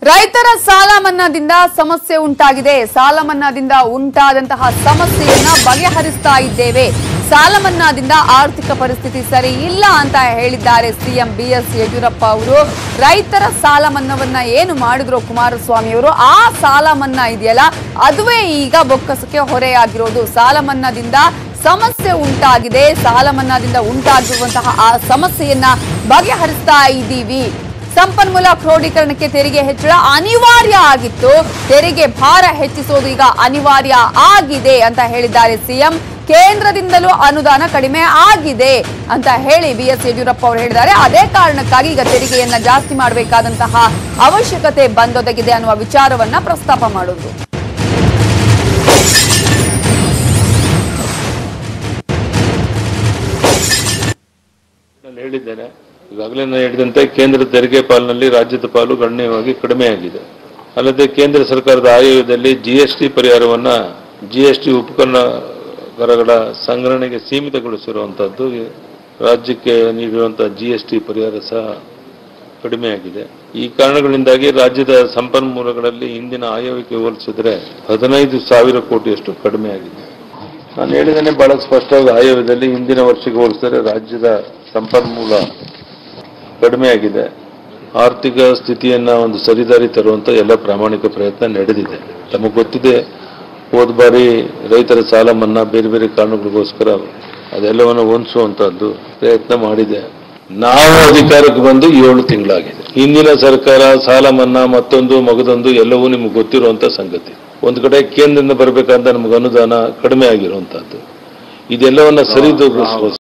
ರೈತರ ಸಾಲ ಮನ್ನಾದಿಂದ ಸಮಸ್ಯೆ ಉಂಟಾಗಿದೆ ಸಾಲ ಮನ್ನಾದಿಂದ ಉಂಟಾದಂತಹ ಸಮಸ್ಯೆಯನ್ನ ಬಗೆಹರಿಸ್ತಾ ಇದ್ದೇವೆ ಸಾಲ ಮನ್ನಾದಿಂದ ಆರ್ಥಿಕ ಪರಿಸ್ಥಿತಿ ಸರಿ ಇಲ್ಲ ಅಂತ ಹೇಳಿದ್ದಾರೆ ಸಿಎಂ ಬಿ ಎಸ್ ಯಡಿಯೂರಪ್ಪ ಅವರು ರೈತರ ಸಾಲ ಮನ್ನಾವನ್ನ ಏನು ಮಾಡಿದ್ರು ಕುಮಾರಸ್ವಾಮಿ ಅವರು ಆ ಸಾಲ ಮನ್ನಾ ಇದೆಯಲ್ಲ ಅದುವೇ ಈಗ ಬೊಕ್ಕಸಕ್ಕೆ ಹೊರೆಯಾಗಿರೋದು ಸಾಲ ಮನ್ನಾದಿಂದ ಸಮಸ್ಯೆ ಉಂಟಾಗಿದೆ ಸಾಲ ಮನ್ನಾದಿಂದ ಉಂಟಾಗಿರುವಂತಹ ಆ ಸಮಸ್ಯೆಯನ್ನ ಬಗೆಹರಿಸ್ತಾ ಇದ್ದೀವಿ ಸಂಪನ್ಮೂಲ ಕ್ರೋಢೀಕರಣಕ್ಕೆ ತೆರಿಗೆ ಹೆಚ್ಚಳ ಅನಿವಾರ್ಯ ಆಗಿತ್ತು ತೆರಿಗೆ ಭಾರ ಹೆಚ್ಚಿಸೋದು ಈಗ ಅನಿವಾರ್ಯ ಆಗಿದೆ ಅಂತ ಹೇಳಿದ್ದಾರೆ ಸಿಎಂ ಕೇಂದ್ರದಿಂದಲೂ ಅನುದಾನ ಕಡಿಮೆ ಆಗಿದೆ ಅಂತ ಹೇಳಿ ಬಿ ಎಸ್ ಯಡಿಯೂರಪ್ಪ ಅವರು ಹೇಳಿದ್ದಾರೆ ಅದೇ ಕಾರಣಕ್ಕಾಗಿ ಈಗ ತೆರಿಗೆಯನ್ನ ಜಾಸ್ತಿ ಮಾಡಬೇಕಾದಂತಹ ಅವಶ್ಯಕತೆ ಬಂದೊದಗಿದೆ ಅನ್ನುವ ವಿಚಾರವನ್ನ ಪ್ರಸ್ತಾಪ ಮಾಡುವುದು ನಾನು ಹೇಳಿದ್ದೇನೆ ಈಗಾಗಲೇ ನಾನು ಹೇಳಿದಂತೆ ಕೇಂದ್ರ ತೆರಿಗೆ ಪಾಲಿನಲ್ಲಿ ರಾಜ್ಯದ ಪಾಲು ಗಣನೀಯವಾಗಿ ಕಡಿಮೆಯಾಗಿದೆ ಅಲ್ಲದೆ ಕೇಂದ್ರ ಸರ್ಕಾರದ ಆಯೋಗದಲ್ಲಿ ಜಿಎಸ್ಟಿ ಪರಿಹಾರವನ್ನ ಜಿಎಸ್ಟಿ ಉಪಕರಣಗಳ ಸಂಗ್ರಹಣೆಗೆ ಸೀಮಿತಗೊಳಿಸಿರುವಂತಹದ್ದು ರಾಜ್ಯಕ್ಕೆ ನೀಡಿರುವಂತಹ ಜಿಎಸ್ಟಿ ಪರಿಹಾರ ಸಹ ಕಡಿಮೆಯಾಗಿದೆ ಈ ಕಾರಣಗಳಿಂದಾಗಿ ರಾಜ್ಯದ ಸಂಪನ್ಮೂಲಗಳಲ್ಲಿ ಹಿಂದಿನ ಆಯೋಗಕ್ಕೆ ಹೋಲಿಸಿದ್ರೆ ಹದಿನೈದು ಸಾವಿರ ಕೋಟಿಯಷ್ಟು ಕಡಿಮೆಯಾಗಿದೆ ನಾನು ಹೇಳಿದ್ದೇನೆ ಬಹಳ ಸ್ಪಷ್ಟವಾಗಿ ಆಯೋಗದಲ್ಲಿ ಹಿಂದಿನ ವರ್ಷಕ್ಕೆ ಹೋಲಿಸಿದರೆ ರಾಜ್ಯದ ಸಂಪನ್ಮೂಲ ಕಡಿಮೆಯಾಗಿದೆ ಆರ್ಥಿಕ ಸ್ಥಿತಿಯನ್ನ ಒಂದು ಸರಿದಾರಿ ತರುವಂತ ಎಲ್ಲ ಪ್ರಾಮಾಣಿಕ ಪ್ರಯತ್ನ ನಡೆದಿದೆ ತಮಗೆ ಗೊತ್ತಿದೆ ಹೋದ ಬಾರಿ ರೈತರ ಸಾಲ ಮನ್ನಾ ಬೇರೆ ಬೇರೆ ಕಾರಣಗಳಿಗೋಸ್ಕರ ಅದೆಲ್ಲವನ್ನು ಹೊಂದಿಸುವಂತಹದ್ದು ಪ್ರಯತ್ನ ಮಾಡಿದೆ ನಾವು ಅಧಿಕಾರಕ್ಕೆ ಬಂದು ಏಳು ತಿಂಗಳಾಗಿದೆ ಹಿಂದಿನ ಸರ್ಕಾರ ಸಾಲ ಮನ್ನಾ ಮತ್ತೊಂದು ಮಗದೊಂದು ಎಲ್ಲವೂ ನಿಮ್ಗೆ ಗೊತ್ತಿರುವಂತ ಸಂಗತಿ ಒಂದು ಕಡೆ ಕೇಂದ್ರದಿಂದ ಬರಬೇಕಂತ ನಮಗೆ ಅನುದಾನ ಕಡಿಮೆ ಆಗಿರುವಂತಹದ್ದು ಇದೆಲ್ಲವನ್ನ ಸರಿದೂಗಿಸುವ